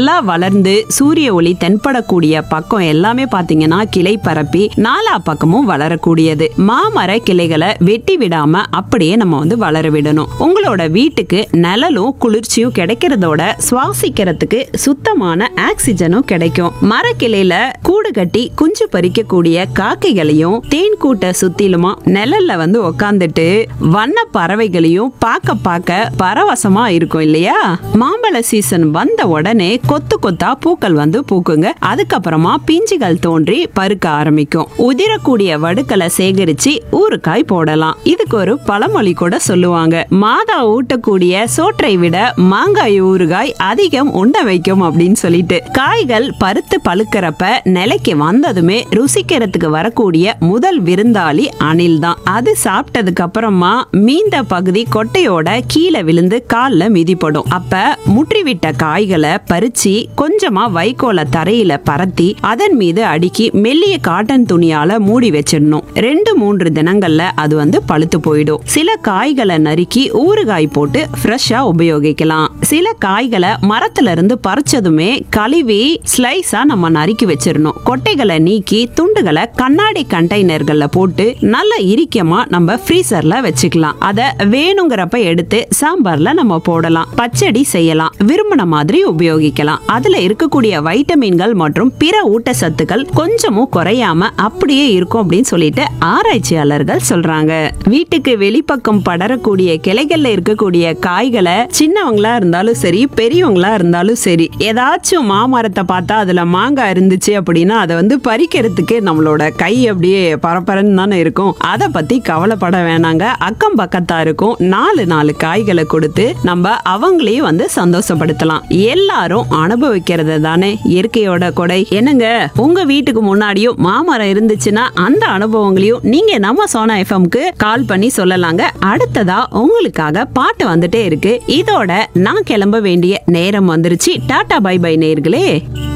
நல்லா வளர்ந்து சூரிய ஒளி தென்படக்கூடிய பக்கம் எல்லாமே பாத்தீங்கன்னா கிளை பரப்பி நாலா பக்கமும் வளரக்கூடியது மாமர கிளைகளை வெட்டி விடாம அப்படியே நம்ம வந்து வளர விடணும் உங்களோட வீட்டுக்கு நிழலும் குளிர்ச்சியும் கிடைக்கிறதோட சுவாசிக்கிறதுக்கு சுத்தமான ஆக்சிஜனும் கிடைக்கும் மரக்கிளையில கூடு கட்டி குஞ்சு பறிக்கக்கூடிய காக்கைகளையும் தேன் கூட்ட சுத்திலுமா நிழல்ல வந்து உக்காந்துட்டு வண்ண பறவைகளையும் பார்க்க பார்க்க பரவசமா இருக்கும் இல்லையா மாம்பழ சீசன் வந்த உடனே கொத்து கொத்தா பூக்கள் வந்து பூக்குங்க அதுக்கப்புறமா பிஞ்சுகள் தோன்றி பருக்க ஆரம்பிக்கும் உதிரக்கூடிய வடுக்களை சேகரிச்சு ஊறுகாய் போடலாம் இதுக்கு ஒரு பழமொழி கூட சொல்லுவாங்க மாதா ஊட்டக்கூடிய சோற்றை விட மாங்காய் ஊறுகாய் அதிகம் உண்ண வைக்கும் அப்படின்னு சொல்லிட்டு காய்கள் பருத்து பழுக்கிறப்ப நிலைக்கு வந்ததுமே ருசிக்கிறதுக்கு வரக்கூடிய முதல் விருந்தாளி அணில் தான் அது சாப்பிட்டதுக்கு அப்புறமா மீந்த பகுதி கொட்டையோட கீழே விழுந்து கால்ல மிதிப்படும் அப்ப முற்றிவிட்ட காய்களை பறிச்சு கொஞ்சமா வைக்கோல தரையில பரத்தி அதன் மீது அடுக்கி மெல்லிய காட்டன் துணியால மூடி வச்சிடணும் ரெண்டு மூன்று தினங்கள்ல அது வந்து பழுத்து போயிடும் சில காய்களை நறுக்கி ஊறுகாய் போட்டு ஃப்ரெஷ்ஷா உபயோகிக்கலாம் சில காய்களை மரத்துல இருந்து பறிச்சதுமே கழுவி ஸ்லைஸா நம்ம நறுக்கி வச்சிடணும் கொட்டைகளை நீக்கி துண்டுகளை கண்ணாடி கண்டெய்னர்கள்ல போட்டு நல்ல இரிக்கமா நம்ம ஃப்ரீசர்ல வச்சுக்கலாம் அத வேணுங்கிறப்ப எடுத்து சாம்பார்ல நம்ம போடலாம் பச்சடி செய்யலாம் விரும்பின மாதிரி உபயோகிக்கலாம் அதுல இருக்கக்கூடிய வைட்டமின்கள் மற்றும் பிற ஊட்டச்சத்துக்கள் கொஞ்சமும் குறையாம அப்படியே இருக்கும் அப்படின்னு சொல்லிட்டு ஆராய்ச்சியாளர்கள் சொல்றாங்க வீட்டுக்கு வெளிப்பக்கம் படரக்கூடிய கிளைகள்ல இருக்கக்கூடிய காய்களை சின்னவங்களா இருந்தாலும் சரி பெரியவங்களா இருந்தாலும் சரி ஏதாச்சும் மாமரத்தை பார்த்தா அதுல மாங்காய் இருந்துச்சு அப்படின்னா அதை வந்து பறிக்கிறதுக்கு நம்மளோட கை அப்படியே பரபரன்னு தானே இருக்கும் அதை பத்தி கவலைப்பட வேணாங்க அக்கம் பக்கத்தா இருக்கும் நாலு நாலு காய்களை கொடுத்து நம்ம அவங்களையும் வந்து சந்தோஷப்படுத்தலாம் எல்லாரும் அனுபவிக்கிறது தானே இயற்கையோட கொடை என்னங்க உங்க வீட்டுக்கு முன்னாடியும் மாமரம் இருந்துச்சுன்னா அந்த அனுபவங்களையும் நீங்க நம்ம சோனா எஃப்எம்க்கு கால் பண்ணி சொல்லலாங்க அடுத்ததா உங்களுக்காக பாட்டு வந்துட்டே இருக்கு இதோட நான் கிளம்ப வேண்டிய நேரம் வந்துருச்சு டாடா பை பை நேர்களே